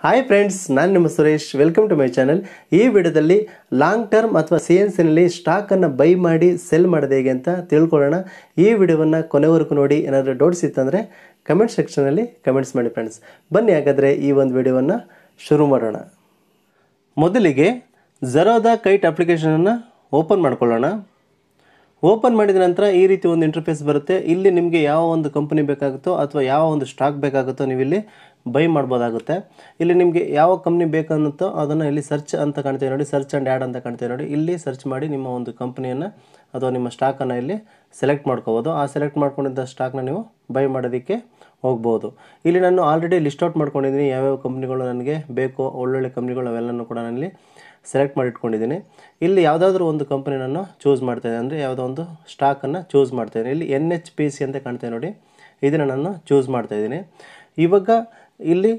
hi friends ನಾನು ನಿಮ್ಮ Suresh welcome to my channel ಈ ವಿಡಿಯೋದಲ್ಲಿ ಲಾಂಗ್ ಟರ್ಮ್ ಅಥವಾ ಸಿ ಎನ್ ಸಿನಲ್ಲಿ ಸ್ಟಾಕನ್ನು ಬೈ ಮಾಡಿ ಸೆಲ್ ಮಾಡೋದು ಹೇಗೆ ಅಂತ ತಿಳ್ಕೊಳ್ಳೋಣ ಈ ವಿಡಿಯೋವನ್ನು ಕೊನೆವರೆಗೂ ನೋಡಿ ಏನಾದರೂ ಡೌಟ್ಸ್ ಇತ್ತಂದರೆ ಕಮೆಂಟ್ ಸೆಕ್ಷನಲ್ಲಿ ಕಮೆಂಟ್ಸ್ ಮಾಡಿ ಫ್ರೆಂಡ್ಸ್ ಬನ್ನಿ ಹಾಗಾದರೆ ಈ ಒಂದು ವಿಡಿಯೋವನ್ನು ಶುರು ಮಾಡೋಣ ಮೊದಲಿಗೆ ಜರೋದಾ ಕೈಟ್ ಅಪ್ಲಿಕೇಶನನ್ನು ಓಪನ್ ಮಾಡ್ಕೊಳ್ಳೋಣ ಓಪನ್ ಮಾಡಿದ ನಂತರ ಈ ರೀತಿ ಒಂದು ಇಂಟರ್ಫೇಸ್ ಬರುತ್ತೆ ಇಲ್ಲಿ ನಿಮಗೆ ಯಾವ ಒಂದು ಕಂಪನಿ ಬೇಕಾಗುತ್ತೋ ಅಥವಾ ಯಾವ ಒಂದು ಸ್ಟಾಕ್ ಬೇಕಾಗುತ್ತೋ ನೀವು ಇಲ್ಲಿ ಬೈ ಮಾಡ್ಬೋದಾಗುತ್ತೆ ಇಲ್ಲಿ ನಿಮಗೆ ಯಾವ ಕಂಪ್ನಿ ಬೇಕನ್ನುತ್ತೋ ಅದನ್ನು ಇಲ್ಲಿ ಸರ್ಚ್ ಅಂತ ಕಾಣ್ತೀವಿ ನೋಡಿ ಸರ್ಚ್ ಆ್ಯಂಡ್ ಆ್ಯಡ್ ಅಂತ ಕಾಣ್ತೀವಿ ನೋಡಿ ಇಲ್ಲಿ ಸರ್ಚ್ ಮಾಡಿ ನಿಮ್ಮ ಒಂದು ಕಂಪ್ನಿಯನ್ನು ಅಥವಾ ನಿಮ್ಮ ಸ್ಟಾಕನ್ನು ಇಲ್ಲಿ ಸೆಲೆಕ್ಟ್ ಮಾಡ್ಕೋಬೋದು ಆ ಸೆಲೆಕ್ಟ್ ಮಾಡ್ಕೊಂಡಿದ್ದ ಸ್ಟಾಕ್ನ ನೀವು ಬೈ ಮಾಡೋದಕ್ಕೆ ಹೋಗ್ಬೋದು ಇಲ್ಲಿ ನಾನು ಆಲ್ರೆಡಿ ಲಿಸ್ಟ್ ಔಟ್ ಮಾಡ್ಕೊಂಡಿದ್ದೀನಿ ಯಾವ್ಯಾವ ಕಂಪ್ನಿಗಳು ನನಗೆ ಬೇಕೋ ಒಳ್ಳೊಳ್ಳೆ ಕಂಪ್ನಿಗಳು ಅವೆಲ್ಲನೂ ಕೂಡ ನಾನಿಲ್ಲಿ ಸೆಲೆಕ್ಟ್ ಮಾಡಿ ಇಟ್ಕೊಂಡಿದ್ದೀನಿ ಇಲ್ಲಿ ಯಾವುದಾದ್ರೂ ಒಂದು ಕಂಪನಿ ನಾನು ಚೂಸ್ ಮಾಡ್ತೇನೆ ಅಂದರೆ ಯಾವುದೋ ಒಂದು ಸ್ಟಾಕನ್ನು ಚೂಸ್ ಮಾಡ್ತೇನೆ ಇಲ್ಲಿ ಎನ್ ಎಚ್ ಪಿ ಸಿ ಅಂತ ಕಾಣ್ತೇನೆ ನೋಡಿ ಇದನ್ನು ನಾನು ಚೂಸ್ ಮಾಡ್ತಾಯಿದ್ದೀನಿ ಇವಾಗ ಇಲ್ಲಿ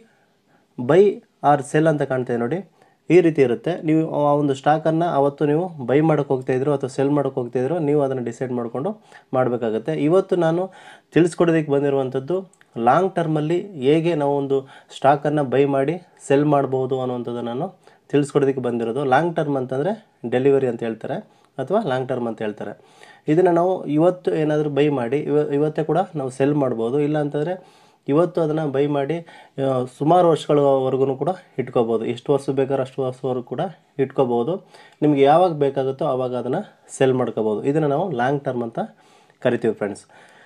ಬೈ ಆರ್ ಸೆಲ್ ಅಂತ ಕಾಣ್ತೇವೆ ನೋಡಿ ಈ ರೀತಿ ಇರುತ್ತೆ ನೀವು ಆ ಒಂದು ಸ್ಟಾಕನ್ನು ಅವತ್ತು ನೀವು ಬೈ ಮಾಡೋಕ್ಕೆ ಹೋಗ್ತಾಯಿದ್ರು ಅಥವಾ ಸೆಲ್ ಮಾಡೋಕ್ಕೆ ಹೋಗ್ತಾಯಿದ್ರು ನೀವು ಅದನ್ನು ಡಿಸೈಡ್ ಮಾಡಿಕೊಂಡು ಮಾಡಬೇಕಾಗತ್ತೆ ಇವತ್ತು ನಾನು ತಿಳಿಸ್ಕೊಡೋದಕ್ಕೆ ಬಂದಿರುವಂಥದ್ದು ಲಾಂಗ್ ಟರ್ಮಲ್ಲಿ ಹೇಗೆ ನಾವು ಒಂದು ಸ್ಟಾಕನ್ನು ಬೈ ಮಾಡಿ ಸೆಲ್ ಮಾಡ್ಬೋದು ಅನ್ನುವಂಥದ್ದು ನಾನು ತಿಳಿಸ್ಕೊಡೋದಕ್ಕೆ ಬಂದಿರೋದು ಲಾಂಗ್ ಟರ್ಮ್ ಅಂತಂದರೆ ಡೆಲಿವರಿ ಅಂತ ಹೇಳ್ತಾರೆ ಅಥವಾ ಲಾಂಗ್ ಟರ್ಮ್ ಅಂತ ಹೇಳ್ತಾರೆ ಇದನ್ನು ನಾವು ಇವತ್ತು ಏನಾದರೂ ಬೈ ಮಾಡಿ ಇವ ಇವತ್ತೇ ಕೂಡ ನಾವು ಸೆಲ್ ಮಾಡ್ಬೋದು ಇಲ್ಲ ಅಂತಂದರೆ ಇವತ್ತು ಅದನ್ನು ಬೈ ಮಾಡಿ ಆ, ಸುಮಾರು ವರ್ಷಗಳವರೆಗೂ ಕೂಡ ಇಟ್ಕೋಬೋದು ಎಷ್ಟು ವರ್ಷ ಬೇಕಾದ್ರೆ ಅಷ್ಟು ವರ್ಷವರೆಗೂ ಕೂಡ ಇಟ್ಕೋಬೋದು ನಿಮಗೆ ಯಾವಾಗ ಬೇಕಾಗುತ್ತೋ ಆವಾಗ ಅದನ್ನು ಸೆಲ್ ಮಾಡ್ಕೋಬೋದು ಇದನ್ನು ನಾವು ಲಾಂಗ್ ಟರ್ಮ್ ಅಂತ ಕರಿತೀವಿ ಫ್ರೆಂಡ್ಸ್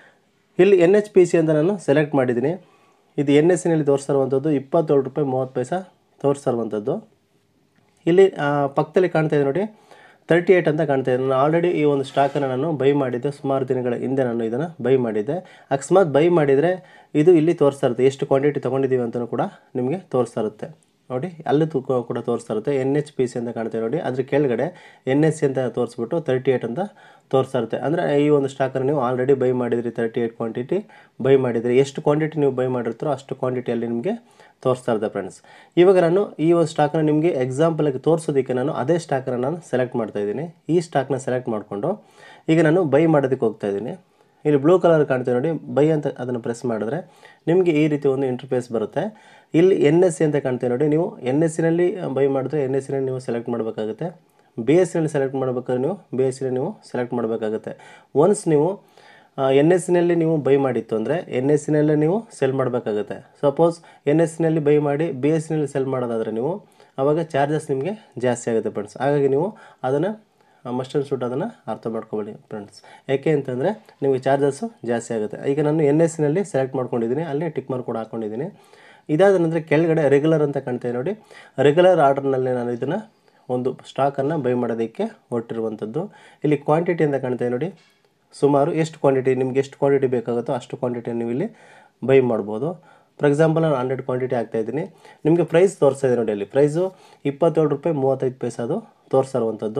ಇಲ್ಲಿ ಎನ್ ಎಚ್ ಪಿ ಸಿ ಅಂತ ನಾನು ಸೆಲೆಕ್ಟ್ ಮಾಡಿದ್ದೀನಿ ಇದು ಎನ್ ಎಸ್ ಸಿನಲ್ಲಿ ತೋರಿಸ್ತಿರುವಂಥದ್ದು ಇಪ್ಪತ್ತೇಳು ರೂಪಾಯಿ ಮೂವತ್ತು ಪೈಸಾ ತೋರಿಸ್ತಿರುವಂಥದ್ದು ಇಲ್ಲಿ ಆ, ಪಕ್ಕದಲ್ಲಿ ಕಾಣ್ತಾ ಇದೆ ನೋಡಿ ತರ್ಟಿ ಏಯ್ಟ್ ಅಂತ ಕಾಣ್ತಾ ಇದೆ ನಾನು ಆಲ್ರೆಡಿ ಈ ಒಂದು ಸ್ಟಾಕನ್ನು ನಾನು ಬೈ ಮಾಡಿದ್ದೆ ಸುಮಾರು ದಿನಗಳ ಹಿಂದೆ ನಾನು ಇದನ್ನು ಬೈ ಮಾಡಿದ್ದೆ ಅಕಸ್ಮಾತ್ ಬೈ ಮಾಡಿದರೆ ಇದು ಇಲ್ಲಿ ತೋರಿಸ್ತಾ ಇರುತ್ತೆ ಎಷ್ಟು ಕ್ವಾಂಟಿಟಿ ತೊಗೊಂಡಿದ್ದೀವಿ ಅಂತಲೂ ಕೂಡ ನಿಮಗೆ ತೋರಿಸ್ತಾ ಇರುತ್ತೆ ನೋಡಿ ಅಲ್ಲಿ ತೂಕ ಕೂಡ ತೋರಿಸ್ತಾ ಇರುತ್ತೆ ಎನ್ ಎಚ್ ಪಿ ಸಿ ಅಂತ ಕಾಣ್ತೇವೆ ನೋಡಿ ಅದ್ರ ಕೆಳಗಡೆ ಎನ್ ಎಸ್ ಸಿ ಅಂತ ತೋರಿಸ್ಬಿಟ್ಟು ತರ್ಟಿ ಏಯ್ಟ್ ಅಂತ ತೋರಿಸ್ತಾ ಇರುತ್ತೆ ಅಂದರೆ ಈ ಒಂದು ಸ್ಟಾಕನ್ನು ನೀವು ಆಲ್ರೆಡಿ ಬೈ ಮಾಡಿದ್ರಿ ತರ್ಟಿ ಏಯ್ಟ್ ಕ್ವಾಂಟಿಟಿ ಬೈ ಮಾಡಿದ್ರಿ ಎಷ್ಟು ಕ್ವಾಂಟಿಟಿ ನೀವು ಬೈ ಮಾಡಿರ್ತೀರೋ ಅಷ್ಟು ಕ್ವಾಂಟಿಟಿಯಲ್ಲಿ ನಿಮಗೆ ತೋರಿಸ್ತಾ ಇರುತ್ತೆ ಫ್ರೆಂಡ್ಸ್ ಇವಾಗ ನಾನು ಈ ಒಂದು ಸ್ಟಾಕನ್ನು ನಿಮಗೆ ಎಕ್ಸಾಂಪಲ್ಗೆ ತೋರಿಸೋದಕ್ಕೆ ನಾನು ಅದೇ ಸ್ಟಾಕನ್ನು ನಾನು ಸೆಲೆಕ್ಟ್ ಮಾಡ್ತಾ ಇದ್ದೀನಿ ಈ ಸ್ಟಾಕ್ನ ಸೆಲೆಕ್ಟ್ ಮಾಡಿಕೊಂಡು ಈಗ ನಾನು ಬೈ ಮಾಡೋದಕ್ಕೆ ಹೋಗ್ತಾ ಇದ್ದೀನಿ ಇಲ್ಲಿ ಬ್ಲೂ ಕಲರ್ ಕಾಣ್ತೀವಿ ನೋಡಿ ಬೈ ಅಂತ ಅದನ್ನು ಪ್ರೆಸ್ ಮಾಡಿದ್ರೆ ನಿಮಗೆ ಈ ರೀತಿ ಒಂದು ಇಂಟರ್ಫೇಸ್ ಬರುತ್ತೆ ಇಲ್ಲಿ ಎನ್ ಎಸ್ ಸಿ ಅಂತ ಕಾಣ್ತೀವಿ ನೋಡಿ ನೀವು ಎನ್ ಎಸ್ ಸಿನಲ್ಲಿ ಬೈ ಮಾಡಿದ್ರೆ ಎನ್ ಎಸ್ ಸಿನಲ್ಲಿ ನೀವು ಸೆಲೆಕ್ಟ್ ಮಾಡಬೇಕಾಗುತ್ತೆ ಬಿ ಎಸ್ ಸಿನಲ್ಲಿ ಸೆಲೆಕ್ಟ್ ಮಾಡಬೇಕಾದ್ರೆ ನೀವು ಬಿ ಎಸ್ ಸಿನಲ್ಲಿ ನೀವು ಸೆಲೆಕ್ಟ್ ಮಾಡಬೇಕಾಗುತ್ತೆ ಒನ್ಸ್ ನೀವು ಎನ್ ಎಸ್ ಸಿನಲ್ಲಿ ನೀವು ಬೈ ಮಾಡಿತ್ತು ಅಂದರೆ ಎನ್ ಎಸ್ ಸಿನಲ್ಲೇ ನೀವು ಸೆಲ್ ಮಾಡಬೇಕಾಗುತ್ತೆ ಸಪೋಸ್ ಎನ್ ಎಸ್ ಸಿನಲ್ಲಿ ಬೈ ಮಾಡಿ ಬಿ ಎಸ್ ಸಿನಲ್ಲಿ ಸೆಲ್ ಮಾಡೋದಾದರೆ ನೀವು ಆವಾಗ ಚಾರ್ಜಸ್ ನಿಮಗೆ ಜಾಸ್ತಿ ಆಗುತ್ತೆ ಫ್ರೆಂಡ್ಸ್ ಹಾಗಾಗಿ ನೀವು ಅದನ್ನು ಮಸ್ಟ್ ಆ್ಯಂಡ್ ಶೂಟ್ ಅದನ್ನು ಅರ್ಥ ಮಾಡ್ಕೊಬೇಡಿ ಫ್ರೆಂಡ್ಸ್ ಯಾಕೆ ಅಂತಂದರೆ ನಿಮಗೆ ಚಾರ್ಜಸ್ಸು ಜಾಸ್ತಿ ಆಗುತ್ತೆ ಈಗ ನಾನು ಎನ್ ಎಸ್ ಸಿನಲ್ಲಿ ಸೆಲೆಕ್ಟ್ ಮಾಡ್ಕೊಂಡಿದ್ದೀನಿ ಅಲ್ಲಿ ಟಿಕ್ ಮಾರ್ಕ್ ಕೂಡ ಹಾಕ್ಕೊಂಡಿದ್ದೀನಿ ಇದಾದ ನಂತರ ಕೆಳಗಡೆ ರೆಗ್ಯುಲರ್ ಅಂತ ಕಾಣ್ತೇವೆ ನೋಡಿ ರೆಗ್ಯುಲರ್ ಆರ್ಡರ್ನಲ್ಲಿ ನಾನು ಇದನ್ನು ಒಂದು ಸ್ಟಾಕನ್ನು ಬೈ ಮಾಡೋದಕ್ಕೆ ಹೊರಟಿರುವಂಥದ್ದು ಇಲ್ಲಿ ಕ್ವಾಂಟಿಟಿ ಅಂತ ಕಾಣ್ತೇವೆ ನೋಡಿ ಸುಮಾರು ಎಷ್ಟು ಕ್ವಾಂಟಿಟಿ ನಿಮ್ಗೆ ಎಷ್ಟು ಕ್ವಾಂಟಿಟಿ ಬೇಕಾಗುತ್ತೋ ಅಷ್ಟು ಕ್ವಾಂಟಿಟಿ ನೀವು ಇಲ್ಲಿ ಬೈ ಮಾಡ್ಬೋದು ಫಾರ್ ಎಕ್ಸಾಂಪಲ್ ನಾನು ಹಂಡ್ರೆಡ್ ಕ್ವಾಂಟಿಟಿ ಹಾಕ್ತಾ ಇದ್ದೀನಿ ನಿಮಗೆ ಪ್ರೈಸ್ ತೋರಿಸ್ತಾ ಇದೆ ನೋಡಿ ಅಲ್ಲಿ ಪ್ರೈಸು ಇಪ್ಪತ್ತೇಳು ರೂಪಾಯಿ ಮೂವತ್ತೈದು ಪೈಸೆ ಅದು ತೋರಿಸ್ತಾ ಇರುವಂಥದ್ದು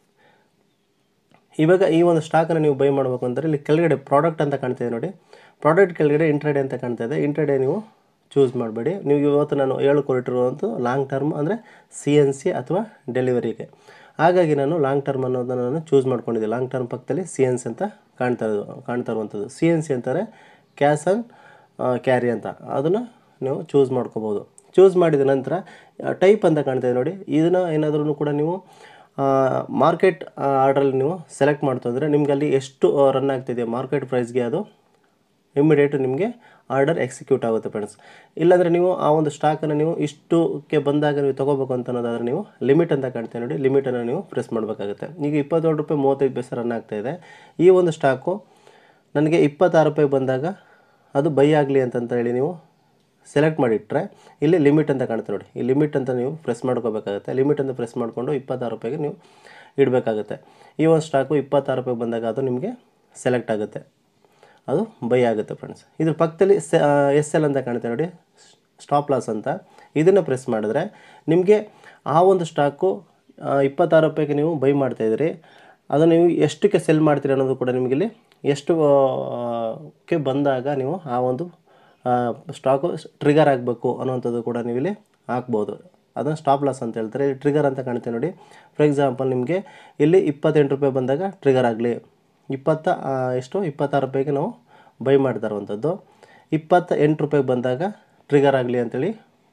ಇವಾಗ ಈ ಒಂದು ಸ್ಟಾಕನ್ನು ನೀವು ಬೈ ಮಾಡಬೇಕು ಅಂದರೆ ಇಲ್ಲಿ ಕೆಳಗಡೆ ಪ್ರಾಡಕ್ಟ್ ಅಂತ ಕಾಣ್ತಿದೆ ನೋಡಿ ಪ್ರಾಡಕ್ಟ್ ಕೆಳಗಡೆ ಇಂಟ್ರಾಡೇ ಅಂತ ಕಾಣ್ತಾ ಇದೆ ಇಂಟ್ರಾಡೇ ನೀವು ಚೂಸ್ ಮಾಡಬೇಡಿ ನೀವು ಇವತ್ತು ನಾನು ಹೇಳ್ಕೊಟ್ಟಿರುವಂಥ ಲಾಂಗ್ ಟರ್ಮ್ ಅಂದರೆ ಸಿ ಎನ್ ಸಿ ಅಥವಾ ಡೆಲಿವರಿಗೆ ಹಾಗಾಗಿ ನಾನು ಲಾಂಗ್ ಟರ್ಮ್ ಅನ್ನೋದನ್ನು ನಾನು ಚೂಸ್ ಮಾಡ್ಕೊಂಡಿದ್ದೆ ಲಾಂಗ್ ಟರ್ಮ್ ಪಕ್ಕದಲ್ಲಿ ಸಿ ಎನ್ ಸಿ ಅಂತ ಕಾಣ್ತಾ ಇರೋದು ಕಾಣ್ತಾ ಇರುವಂಥದ್ದು ಸಿ ಎನ್ ಸಿ ಅಂತಾರೆ ಕ್ಯಾಶ್ ಆನ್ ಕ್ಯಾರಿ ಅಂತ ಅದನ್ನು ನೀವು ಚೂಸ್ ಮಾಡ್ಕೋಬೋದು ಚೂಸ್ ಮಾಡಿದ ನಂತರ ಟೈಪ್ ಅಂತ ಕಾಣ್ತಾ ಇದೆ ನೋಡಿ ಇದನ್ನು ಏನಾದ್ರೂ ಕೂಡ ನೀವು ಮಾರ್ಕೆಟ್ ಆರ್ಡ್ರಲ್ಲಿ ನೀವು ಸೆಲೆಕ್ಟ್ ಮಾಡ್ತಂದರೆ ನಿಮ್ಗೆ ಅಲ್ಲಿ ಎಷ್ಟು ರನ್ ಆಗ್ತಿದೆ ಮಾರ್ಕೆಟ್ ಪ್ರೈಸ್ಗೆ ಅದು ಇಮ್ಮಿಡಿಯೇಟ್ ನಿಮಗೆ ಆರ್ಡರ್ ಎಕ್ಸಿಕ್ಯೂಟ್ ಆಗುತ್ತೆ ಫ್ರೆಂಡ್ಸ್ ಇಲ್ಲಾಂದರೆ ನೀವು ಆ ಒಂದು ಸ್ಟಾಕನ್ನು ನೀವು ಇಷ್ಟಕ್ಕೆ ಬಂದಾಗ ನೀವು ತೊಗೋಬೇಕು ಅಂತ ಅನ್ನೋದಾದ್ರೆ ನೀವು ಲಿಮಿಟ್ ಅಂತ ಕಾಣ್ತೀವಿ ನೋಡಿ ಲಿಮಿಟನ್ನು ನೀವು ಪ್ರೆಸ್ ಮಾಡಬೇಕಾಗುತ್ತೆ ಈಗ ಇಪ್ಪತ್ತೇಳು ರೂಪಾಯಿ ಮೂವತ್ತೈದು ಪೈಸೆ ರನ್ ಆಗ್ತಾ ಇದೆ ಈ ಒಂದು ಸ್ಟಾಕು ನನಗೆ ಇಪ್ಪತ್ತಾರು ರೂಪಾಯಿ ಬಂದಾಗ ಅದು ಬೈ ಆಗಲಿ ಅಂತಂತ ಹೇಳಿ ನೀವು ಸೆಲೆಕ್ಟ್ ಮಾಡಿಟ್ರೆ ಇಲ್ಲಿ ಲಿಮಿಟ್ ಅಂತ ಕಾಣುತ್ತೆ ನೋಡಿ ಈ ಲಿಮಿಟ್ ಅಂತ ನೀವು ಪ್ರೆಸ್ ಮಾಡ್ಕೋಬೇಕಾಗುತ್ತೆ ಲಿಮಿಟ್ ಅಂತ ಪ್ರೆಸ್ ಮಾಡಿಕೊಂಡು ಇಪ್ಪತ್ತಾರು ರೂಪಾಯಿಗೆ ನೀವು ಇಡಬೇಕಾಗುತ್ತೆ ಈ ಒಂದು ಸ್ಟಾಕು ಇಪ್ಪತ್ತಾರು ರೂಪಾಯಿ ಬಂದಾಗ ಅದು ನಿಮಗೆ ಸೆಲೆಕ್ಟ್ ಆಗುತ್ತೆ ಅದು ಬೈ ಆಗುತ್ತೆ ಫ್ರೆಂಡ್ಸ್ ಇದ್ರ ಪಕ್ಕದಲ್ಲಿ ಎಸ್ ಎಲ್ ಅಂತ ಕಾಣುತ್ತೆ ನೋಡಿ ಸ್ಟಾಪ್ ಲಾಸ್ ಅಂತ ಇದನ್ನು ಪ್ರೆಸ್ ಮಾಡಿದ್ರೆ ನಿಮಗೆ ಆ ಒಂದು ಸ್ಟಾಕು ಆ, ಇಪ್ಪತ್ತಾರು ರೂಪಾಯಿಗೆ ನೀವು ಬೈ ಮಾಡ್ತಾಯಿದ್ರಿ ಅದನ್ನು ನೀವು ಎಷ್ಟಕ್ಕೆ ಸೆಲ್ ಮಾಡ್ತೀರಿ ಅನ್ನೋದು ಕೂಡ ನಿಮಗಿಲ್ಲಿ ಎಷ್ಟು ಆ, ಕ್ಕೆ ಬಂದಾಗ ನೀವು ಆ ಒಂದು ಸ್ಟಾಕು ಟ್ರಿಗರ್ ಆಗಬೇಕು ಅನ್ನೋವಂಥದ್ದು ಕೂಡ ನೀವು ಇಲ್ಲಿ ಹಾಕ್ಬೋದು ಅದನ್ನು ಸ್ಟಾಪ್ ಲಾಸ್ ಅಂತ ಹೇಳ್ತಾರೆ ಇಲ್ಲಿ ಟ್ರಿಗರ್ ಅಂತ ಕಾಣುತ್ತೆ ನೋಡಿ ಫಾರ್ ಎಕ್ಸಾಂಪಲ್ ನಿಮಗೆ ಇಲ್ಲಿ ಇಪ್ಪತ್ತೆಂಟು ರೂಪಾಯಿ ಬಂದಾಗ ಟ್ರಿಗರ್ ಆಗಲಿ ಇಪ್ಪತ್ತ ಆ, ಎಷ್ಟು ಇಪ್ಪತ್ತಾರು ರೂಪಾಯಿಗೆ ನಾವು ಬೈ ಮಾಡ್ತಾ ಇರುವಂಥದ್ದು ಇಪ್ಪತ್ತ ಎಂಟು ರೂಪಾಯಿಗೆ ಬಂದಾಗ ಟ್ರಿಗರ್ ಆಗಲಿ ಅಂತೇಳಿ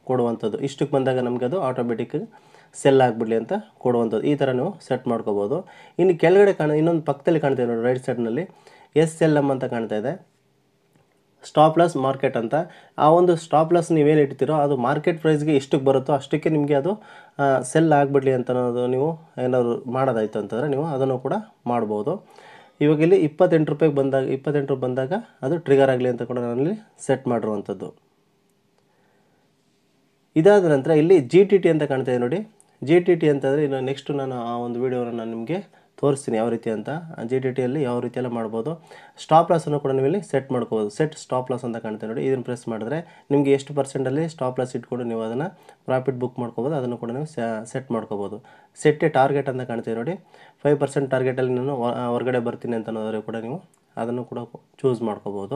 ಕೊಡುವಂಥದ್ದು ಇಷ್ಟಕ್ಕೆ ಬಂದಾಗ ನಮಗೆ ಅದು ಆಟೋಮೆಟಿಕ್ ಸೆಲ್ ಆಗಿಬಿಡಲಿ ಅಂತ ಕೊಡುವಂಥದ್ದು ಈ ಥರ ನೀವು ಸೆಟ್ ಮಾಡ್ಕೋಬೋದು ಇನ್ನು ಕೆಳಗಡೆ ಕಾಣ ಇನ್ನೊಂದು ಪಕ್ಕದಲ್ಲಿ ಕಾಣ್ತಾ ಇದೆ ನೋಡಿ ರೈಟ್ ಸೈಡ್ನಲ್ಲಿ ಎಸ್ ಎಲ್ ಎಮ್ ಅಂತ ಕಾಣ್ತಾ ಇದೆ ಸ್ಟಾಪ್ ಲಾಸ್ ಮಾರ್ಕೆಟ್ ಅಂತ ಆ ಒಂದು ಸ್ಟಾಪ್ ಲಾಸ್ ನೀವೇನು ಇಡ್ತೀರೋ ಅದು ಮಾರ್ಕೆಟ್ ಪ್ರೈಸ್ಗೆ ಎಷ್ಟಕ್ಕೆ ಬರುತ್ತೋ ಅಷ್ಟಕ್ಕೆ ನಿಮಗೆ ಅದು ಸೆಲ್ ಆಗಿಬಿಡ್ಲಿ ಅಂತ ಅನ್ನೋದು ನೀವು ಏನಾದ್ರು ಮಾಡೋದಾಯ್ತು ಅಂತಂದರೆ ನೀವು ಅದನ್ನು ಕೂಡ ಮಾಡ್ಬೋದು ಇವಾಗ ಇಲ್ಲಿ ಇಪ್ಪತ್ತೆಂಟು ರೂಪಾಯಿಗೆ ಬಂದಾಗ ಇಪ್ಪತ್ತೆಂಟು ರೂಪಾಯಿ ಬಂದಾಗ ಅದು ಟ್ರಿಗರ್ ಆಗಲಿ ಅಂತ ಕೂಡ ನಾನಲ್ಲಿ ಸೆಟ್ ಮಾಡಿರುವಂಥದ್ದು ಇದಾದ ನಂತರ ಇಲ್ಲಿ ಜಿ ಟಿ ಟಿ ಅಂತ ಕಾಣ್ತಾ ಇದೆ ನೋಡಿ ಜಿ ಟಿ ಟಿ ಅಂತಂದರೆ ಇನ್ನು ನೆಕ್ಸ್ಟ್ ನಾನು ಆ ಒಂದು ವೀಡಿಯೋನ ನಾನು ನಿಮಗೆ ತೋರಿಸ್ತೀನಿ ಯಾವ ರೀತಿ ಅಂತ ಜಿ ಟಿ ಟಿಯಲ್ಲಿ ಯಾವ ರೀತಿ ಎಲ್ಲ ಮಾಡ್ಬೋದು ಸ್ಟಾಪ್ ಲಾಸನ್ನು ಕೂಡ ನೀವು ಇಲ್ಲಿ ಸೆಟ್ ಮಾಡ್ಕೋಬೋದು ಸೆಟ್ ಸ್ಟಾಪ್ ಲಾಸ್ ಅಂತ ಕಾಣ್ತಾ ನೋಡಿ ಇದನ್ನು ಪ್ರೆಸ್ ಮಾಡಿದ್ರೆ ನಿಮಗೆ ಎಷ್ಟು ಪರ್ಸೆಂಟಲ್ಲಿ ಸ್ಟಾಪ್ ಲಾಸ್ ಇಟ್ಕೊಂಡು ನೀವು ಅದನ್ನು ಪ್ರಾಫಿಟ್ ಬುಕ್ ಮಾಡ್ಕೋಬೋದು ಅದನ್ನು ಕೂಡ ನೀವು ಸೆಟ್ ಮಾಡ್ಕೋಬೋದು ಸೆಟ್ ಟಾರ್ಗೆಟ್ ಅಂತ ಕಾಣ್ತೀವಿ ನೋಡಿ ಫೈವ್ ಪರ್ಸೆಂಟ್ ಟಾರ್ಗೆಟಲ್ಲಿ ನಾನು ಹೊ- ಹೊರಗಡೆ ಬರ್ತೀನಿ ಅಂತ ಅನ್ನೋದ್ರೆ ಕೂಡ ನೀವು ಅದನ್ನು ಕೂಡ ಚೂಸ್ ಮಾಡ್ಕೋಬೋದು